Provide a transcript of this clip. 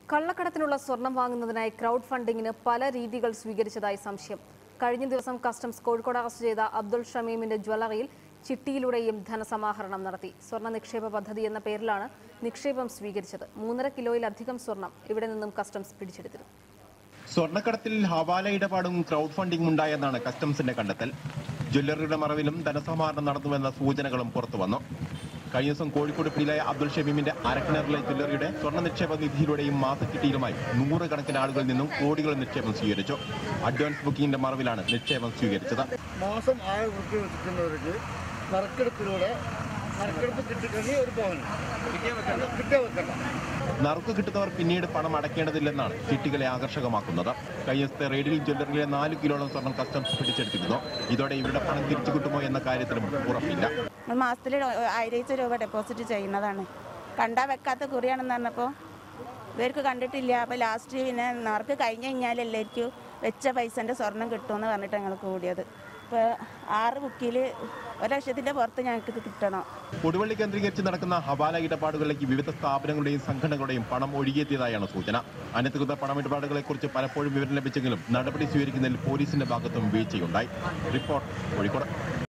കള്ളക്കടത്തിനുള്ള സ്വർണം വാങ്ങുന്നതിനായി ക്രൗഡ് ഫണ്ടിങ്ങിന് പല രീതികൾ സ്വീകരിച്ചതായി സംശയം കഴിഞ്ഞ ദിവസം കസ്റ്റംസ് കോഴിക്കോട് അറസ്റ്റ് ചെയ്ത അബ്ദുൾ ഷമീമിന്റെ ജ്വല്ലറിയിൽ ചിട്ടിയിലൂടെയും ധനസമാഹരണം നടത്തി സ്വർണ്ണ നിക്ഷേപ പദ്ധതി എന്ന പേരിലാണ് നിക്ഷേപം സ്വീകരിച്ചത് മൂന്നര കിലോയിലധികം സ്വർണം ഇവിടെ നിന്നും കസ്റ്റംസ് പിടിച്ചെടുത്തിരുന്നു സ്വർണ്ണക്കടത്തിൽ ഹവാല ഇടപാടും ക്രൗഡ് ഫണ്ടിംഗും ഉണ്ടായെന്നാണ് കസ്റ്റംസിന്റെ കണ്ടെത്തൽ ജ്വല്ലറിയുടെ മറവിലും ധനസമാഹരണം നടന്നുവെന്ന സൂചനകളും പുറത്തുവന്നു കഴിഞ്ഞ ദിവസം കോഴിക്കോട് പിടിയിലായ അബ്ദുൾ ഷമീമിന്റെ അരക്കിണറിലെ ജ്വല്ലറിയുടെ സ്വർണ്ണ നിക്ഷേപ നിധിയിലൂടെയും മാസക്കിട്ടിയിലുമായി നൂറുകണക്കിന് ആളുകളിൽ നിന്നും കോടികൾ നിക്ഷേപം സ്വീകരിച്ചു അഡ്വാൻസ് ബുക്കിംഗിന്റെ മറവിലാണ് നിക്ഷേപം സ്വീകരിച്ചത് മാസം ആയിരം റുപ്യ വെച്ചിട്ടുള്ളവർക്ക് നറുക്കെടുപ്പിലൂടെ നറുക്കെടുപ്പ് കിട്ടിക്കഴിഞ്ഞ് ഒരു പവന് കിട്ടിയ വെക്കണ്ട നറുക്ക് കിട്ടുന്നവർ പിന്നീട് പണം അടയ്ക്കേണ്ടതില്ലെന്നാണ് ചിട്ടികളെ ആകർഷകമാക്കുന്നത് കഴിഞ്ഞ ദിവസത്തെ റെയ്ഡിൽ ജ്വല്ലറിയിലെ നാല് കിലോളം സ്വർണം കസ്റ്റംസ് പിടിച്ചെടുത്തിരുന്നു ഇതോടെ ഇവരുടെ പണം തിരിച്ചു കിട്ടുമോ എന്ന കാര്യത്തിലും ഉറപ്പില്ല നമ്മൾ മാസത്തിൽ ആയിരത്തി രൂപ ഡെപ്പോസിറ്റ് ചെയ്യുന്നതാണ് കണ്ടാ വെക്കാത്ത കുറിയാണെന്ന് പറഞ്ഞപ്പോൾ ഇവർക്ക് കണ്ടിട്ടില്ല അപ്പോൾ ലാസ്റ്റ് പിന്നെ നറുക്ക് കഴിഞ്ഞ് കഴിഞ്ഞാൽ എല്ലാവർക്കും വെച്ച പൈസൻ്റെ സ്വർണം കിട്ടുമെന്ന് പറഞ്ഞിട്ട് ഞങ്ങൾ കൂടിയത് ഇപ്പോൾ ആറ് ബുക്കിൽ ഒരു ലക്ഷത്തിൻ്റെ പുറത്ത് ഞങ്ങൾക്ക് ഇത് കിട്ടണം കൊടുവള്ളി കേന്ദ്രീകരിച്ച് നടക്കുന്ന ഹവാല ഇടപാടുകളിലേക്ക് വിവിധ സ്ഥാപനങ്ങളുടെയും സംഘടനകളുടെയും പണം ഒഴുകിയെത്തിയതായാണ് സൂചന അനധികൃത പണമിടപാടുകളെക്കുറിച്ച് പലപ്പോഴും വിവരം ലഭിച്ചെങ്കിലും നടപടി സ്വീകരിക്കുന്നതിൽ പോലീസിന്റെ ഭാഗത്തും വീഴ്ചയുണ്ടായി റിപ്പോർട്ട് കോഴിക്കോട്